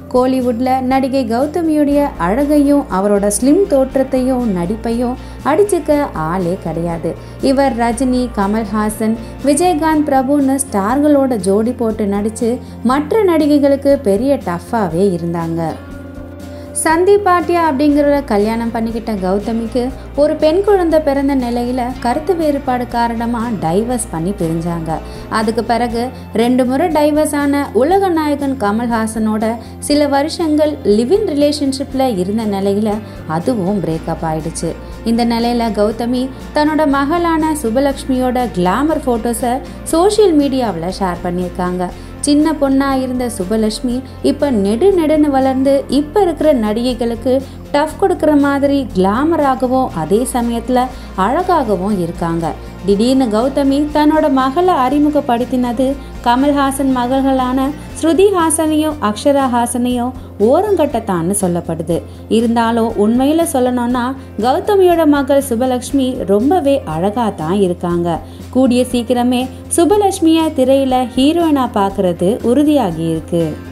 கோலிவுட்ல நடிகை கௌதமியுடைய அழகையும் அவரோட ஸ்லிம் தோற்றத்தையும் நடிப்பையும் அடிச்சுக்க ஆளே கிடையாது இவர் ரஜினி கமல்ஹாசன் விஜயகாந்த் பிரபுன்னு ஸ்டார்களோட ஜோடி போட்டு நடித்து மற்ற நடிகைகளுக்கு பெரிய டஃப்பாகவே இருந்தாங்க சந்தீப் பாட்டியா அப்படிங்கிறவரை கல்யாணம் பண்ணிக்கிட்ட கௌதமிக்கு ஒரு பெண் குழந்தை பிறந்த நிலையில் கருத்து வேறுபாடு காரணமாக டைவர்ஸ் பண்ணி பிரிஞ்சாங்க அதுக்கு பிறகு ரெண்டு முறை டைவர்ஸ் ஆன உலக நாயகன் கமல்ஹாசனோட சில வருஷங்கள் லிவிங் ரிலேஷன்ஷிப்பில் இருந்த நிலையில் அதுவும் பிரேக்கப் ஆயிடுச்சு இந்த நிலையில் கௌதமி தன்னோட மகளான சுபலக்ஷ்மியோட கிளாமர் ஃபோட்டோஸை சோஷியல் மீடியாவில் ஷேர் பண்ணியிருக்காங்க சின்ன பொண்ணா இருந்த சுபலட்சுமி இப்போ நெடு நெடுன்னு வளர்ந்து இப்போ இருக்கிற நடிகைகளுக்கு டஃப் கொடுக்குற மாதிரி கிளாமராகவும் அதே சமயத்தில் அழகாகவும் இருக்காங்க திடீர்னு கௌதமி தன்னோட மகளை அறிமுகப்படுத்தினது கமல்ஹாசன் மகள்களான ஸ்ருதி ஹாசனையும் அக்ஷரா ஹாசனையும் ஓரங்கட்டத்தான்னு சொல்லப்படுது இருந்தாலும் உண்மையில் சொல்லணும்னா கௌதமியோட மகள் சுபலக்ஷ்மி ரொம்பவே அழகாக தான் இருக்காங்க கூடிய சீக்கிரமே சுபலட்சுமியை திரையில் ஹீரோயினாக பார்க்குறது உறுதியாகி இருக்கு